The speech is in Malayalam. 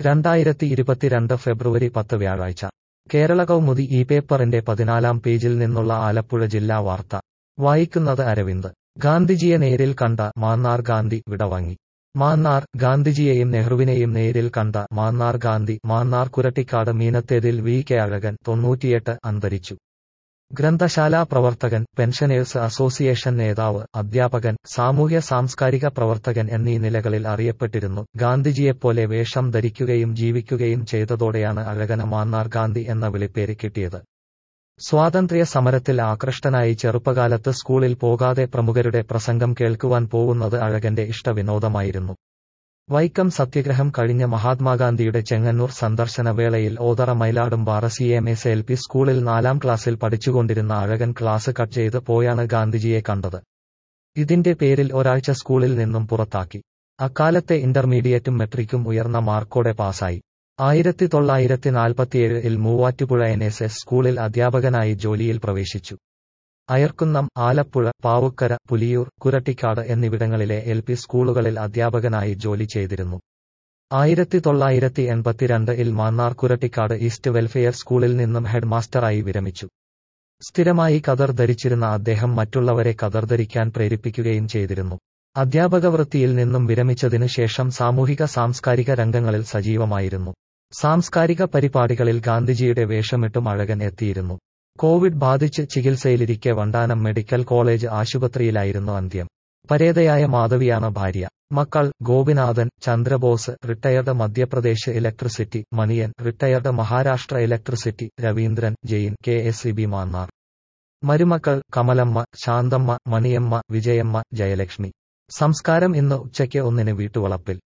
രണ്ടായിരത്തി ഇരുപത്തിരണ്ട് ഫെബ്രുവരി പത്ത് വ്യാഴാഴ്ച കേരള കൗമുദി ഈ പേപ്പറിന്റെ പതിനാലാം പേജിൽ നിന്നുള്ള ആലപ്പുഴ ജില്ലാ വാർത്ത വായിക്കുന്നത് അരവിന്ദ് ഗാന്ധിജിയെ നേരിൽ കണ്ട മാന്നാർ ഗാന്ധി വിടവാങ്ങി മാന്നാർ ഗാന്ധിജിയെയും നെഹ്റുവിനെയും നേരിൽ കണ്ട മാന്നാർ ഗാന്ധി മാന്നാർ കുരട്ടിക്കാട് മീനത്തേതിൽ വി കെ അഴകൻ തൊണ്ണൂറ്റിയെട്ട് അന്തരിച്ചു ഗ്രന്ഥശാലാ പ്രവർത്തകൻ പെൻഷനേഴ്സ് അസോസിയേഷൻ നേതാവ് അധ്യാപകൻ സാമൂഹ്യ സാംസ്കാരിക പ്രവർത്തകൻ എന്നീ നിലകളിൽ അറിയപ്പെട്ടിരുന്നു ഗാന്ധിജിയെപ്പോലെ വേഷം ധരിക്കുകയും ജീവിക്കുകയും ചെയ്തതോടെയാണ് അഴകന് മാന്നാർ ഗാന്ധി എന്ന വിളിപ്പേര് കിട്ടിയത് സ്വാതന്ത്ര്യ സമരത്തിൽ ആകൃഷ്ടനായി ചെറുപ്പകാലത്ത് സ്കൂളിൽ പോകാതെ പ്രമുഖരുടെ പ്രസംഗം കേൾക്കുവാൻ പോകുന്നത് അഴകന്റെ ഇഷ്ടവിനോദമായിരുന്നു വൈക്കം സത്യഗ്രഹം കഴിഞ്ഞ മഹാത്മാഗാന്ധിയുടെ ചെങ്ങന്നൂർ സന്ദർശന വേളയിൽ Othara Myladumpara C M S L P സ്കൂളിൽ നാലാം ക്ലാസ്സിൽ പഠിച്ചുകൊണ്ടിരുന്ന അഴകൻ ക്ലാസ് കട്ട് ചെയ്ത് പോയാണ് ഗാന്ധിജിയെ കണ്ടത് ഇതിന്റെ പേരിൽ ഒരാഴ്ച സ്കൂളിൽ നിന്നും പുറത്താക്കി അക്കാലത്തെ ഇന്റർമീഡിയറ്റും മെട്രിക്കും ഉയർന്ന മാർക്കോടെ പാസായി ആയിരത്തി തൊള്ളായിരത്തി നാൽപ്പത്തിയേഴിൽ മൂവാറ്റുപുഴ എൻ എസ് എസ് സ്കൂളിൽ അധ്യാപകനായി ജോലിയിൽ പ്രവേശിച്ചു അയർക്കുന്നം ആലപ്പുഴ പാവുക്കര പുലിയൂർ കുരട്ടിക്കാട് എന്നിവിടങ്ങളിലെ എൽ പി സ്കൂളുകളിൽ അധ്യാപകനായി ജോലി ചെയ്തിരുന്നു ആയിരത്തി തൊള്ളായിരത്തി എൺപത്തിരണ്ടിൽ മാന്നാർ കുരട്ടിക്കാട് ഈസ്റ്റ് വെൽഫെയർ സ്കൂളിൽ നിന്നും ഹെഡ് മാസ്റ്ററായി വിരമിച്ചു സ്ഥിരമായി കതർ ധരിച്ചിരുന്ന അദ്ദേഹം മറ്റുള്ളവരെ കതർ ധരിക്കാൻ പ്രേരിപ്പിക്കുകയും ചെയ്തിരുന്നു അധ്യാപക വൃത്തിയിൽ നിന്നും വിരമിച്ചതിനു ശേഷം സാമൂഹിക സാംസ്കാരിക രംഗങ്ങളിൽ സജീവമായിരുന്നു സാംസ്കാരിക പരിപാടികളിൽ ഗാന്ധിജിയുടെ വേഷമിട്ടും അഴകൻ എത്തിയിരുന്നു കോവിഡ് ബാധിച്ച് ചികിത്സയിലിരിക്കെ വണ്ടാനം മെഡിക്കൽ കോളേജ് ആശുപത്രിയിലായിരുന്നു അന്ത്യം പരേതയായ മാധവിയാണ് ഭാര്യ മക്കൾ Gopinathan Chandrabose retired Madhya Pradesh electricity Maniyan retired Maharashtra electricity Raveendran Jain K S E B Mannar മരുമക്കൾ കമലമ്മ ശാന്തമ്മ മണിയമ്മ വിജയമ്മ ജയലക്ഷ്മി സംസ്കാരം ഇന്ന് ഉച്ചയ്ക്ക് ഒന്നിന് വീട്ടുവളപ്പിൽ